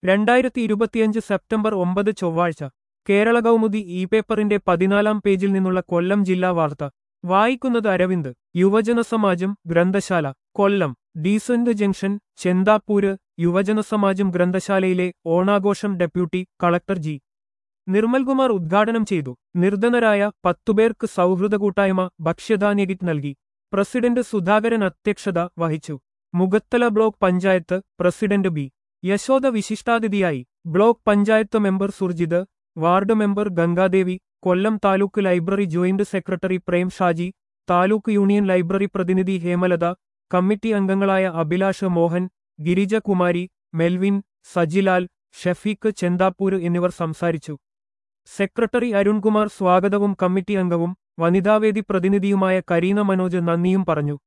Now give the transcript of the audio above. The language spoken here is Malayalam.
രണ്ടായിരത്തി ഇരുപത്തിയഞ്ച് സെപ്റ്റംബർ ഒമ്പത് ചൊവ്വാഴ്ച കേരള കൗമുദി ഇ പേപ്പറിന്റെ പതിനാലാം പേജിൽ നിന്നുള്ള കൊല്ലം ജില്ലാ വാർത്ത വായിക്കുന്നത് അരവിന്ദ് യുവജന സമാജം ഗ്രന്ഥശാല കൊല്ലം ഡീസന്റ് ജംഗ്ഷൻ ചെന്താപ്പൂര് യുവജന സമാജം ഗ്രന്ഥശാലയിലെ ഓണാഘോഷം ഡെപ്യൂട്ടി കളക്ടർ ജി നിർമ്മൽകുമാർ ഉദ്ഘാടനം ചെയ്തു നിർധനരായ പത്തുപേർക്ക് സൗഹൃദ കൂട്ടായ്മ ഭക്ഷ്യധാന്യ കിറ്റ് നൽകി പ്രസിഡന്റ് സുധാകരൻ അധ്യക്ഷത വഹിച്ചു Mukhathala block panchayat president B Yashoda വിശിഷ്ടാതിഥിയായി block panchayat member Surjith ward member Gangadevi Kollam taluk library joint secretary Prem Shaji taluk union library പ്രതിനിധി ഹേമലത കമ്മിറ്റി അംഗങ്ങളായ അഭിലാഷ് മോഹൻ ഗിരിജകുമാരി മെൽവിൻ സജിലാൽ ഷഫീഖ് ചെന്താപ്പൂര് എന്നിവർ സംസാരിച്ചു സെക്രട്ടറി അരുൺകുമാർ സ്വാഗതവും കമ്മിറ്റി അംഗവും വനിതാവേദി പ്രതിനിധിയുമായ കരീന മനോജ് നന്ദിയും പറഞ്ഞു